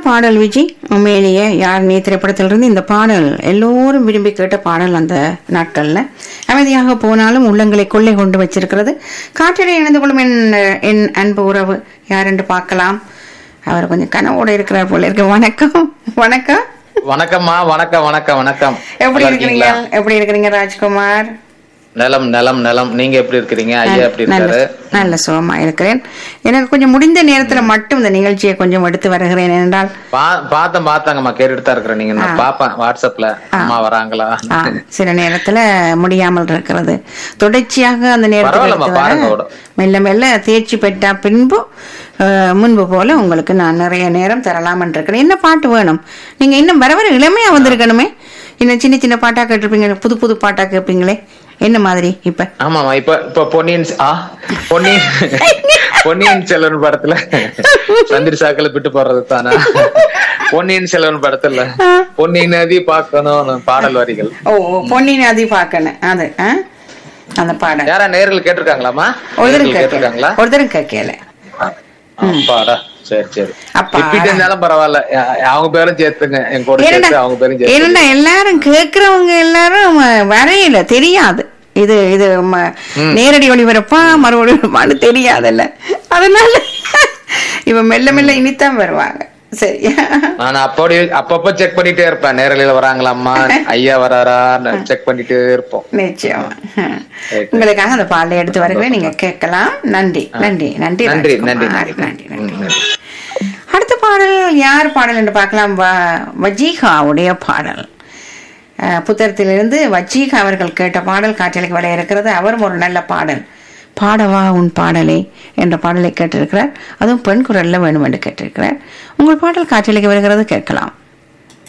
பாடல் விஜி உண்மையிலேயே யார் நீ திரைப்படத்திலிருந்து இந்த பாடல் எல்லோரும் விரும்பி கேட்ட பாடல் அந்த நாட்கள்ல அமைதியாக போனாலும் உள்ளங்களை கொள்ளை கொண்டு வச்சிருக்கிறது காற்றிலே இணைந்து கொள்ளும் என் என் அன்பு உறவு யார் என்று பார்க்கலாம் அவர் கொஞ்சம் கனவோட இருக்கிறார் போல இருக்கு வணக்கம் வணக்கம் வணக்கம்மா வணக்கம் வணக்கம் வணக்கம் எப்படி நல்லா இருக்கிறீங்க இருக்கீங்களா? எப்படி இருக்கிறீங்க ராஜ்குமார் நலம் நலம் நலம் நீங்க எப்படி இருக்கிறீங்க ஐயா எப்படி நல்ல இருக்காரு நல்ல சுகமா இருக்கிறேன் எனக்கு கொஞ்சம் முடிந்த நேரத்துல மட்டும் இந்த நிகழ்ச்சியை கொஞ்சம் எடுத்து வருகிறேன் என்றால் பா- பார்த்தேன் பார்த்தாங்கம்மா கேட்டுட்டு தான் இருக்கிறேன் நீங்க நான் பாப்பேன் வாட்ஸ்அப்ல அம்மா வராங்களா ஆ, சில நேரத்துல முடியாமல் இருக்கிறது தொடர்ச்சியாக அந்த நேரத்தில் பரவாயில்லம்மா, எடுத்து பாருங்க வர விட. மெல்ல மெல்ல தேர்ச்சி பெற்றா பின்பு அஹ், முன்பு போல உங்களுக்கு நான் நிறைய நேரம் தரலாம் இருக்கிறேன் என்ன பாட்டு வேணும் நீங்க இன்னும் வர வர இளமையா வந்திருக்கணுமே இன்னும் சின்ன சின்ன பாட்டா கேட்டிருப்பீங்க புது புது பாட்டா கேட்பீங்களே என்ன மாதிரி இப்ப ஆமாமா இப்ப இப்ப பொன்னியின் செ- ஆ பொன்னியின் பொன்னியின் செல்வன் படத்துல சந்திர சாக்கல விட்டு போறது தானே பொன்னியின் செல்வன் படத்துல பொன்னியின் நதி பார்க்கணும் பாடல் வரிகள் ஓ ஓ, பொன்னியின் அதி பார்க்கணும் அது ஆ? அந்த பாடல் யாரா நேர்கள் கேட்டிருக்காங்களாமா ஒருத்தரும் நேயர்கள் கேட்கல கேட்டிருக்காங்களா ஒருத்தரும் கேட்கல அப்பாடா சரி சரி அப்பாடா. ரிப்பீட் இருந்தாலும் பரவாயில்ல அ- அவங்க பேரும் சேர்த்துங்க என் கூட ஏனண்டா சேர்த்து அவங்க பேரும் சேர்த்து ஏனண்டா எல்லாரும் கேக்குறவங்க எல்லாரும் ம- வரையில தெரியாது இது இது ம- நேரடி ஒளிபரப்பா மறு ஒளிபரப்பான்னு தெரியாதுல்ல அதனால இவன் மெல்ல மெல்ல இனித்தான் வருவாங்க சரி நான் அப்படி அப்பப்ப செக் பண்ணிட்டே இருப்பேன் நேரலையில வராங்களாம்மா ஐயா வராரா செக் பண்ணிட்டே இருப்போம் நிச்சயமா உங்களுக்காக அந்த பாலை எடுத்து வருகிறேன் நீங்க கேட்கலாம் நன்றி நன்றி நன்றி நன்றி ராஜ்குமார். நன்றி நன்றி நன்றி நன்றி ம், நன்றி. அடுத்த பாடல் யார் பாடல் என்று பார்க்கலாம் வ- வஜீகாவுடைய பாடல் அஹ், புத்தகத்திலிருந்து வஜீகா அவர்கள் கேட்ட பாடல் காற்றலைக்கு வர இருக்கிறது அவரும் ஒரு நல்ல பாடல் பாடவா உன் பாடலே என்ற பாடலை கேட்டிருக்கிறார் அதுவும் பெண் குரல்ல வேணும் என்று கேட்டிருக்கிறார் உங்கள் பாடல் காற்றலைக்கு வருகிறது கேட்கலாம்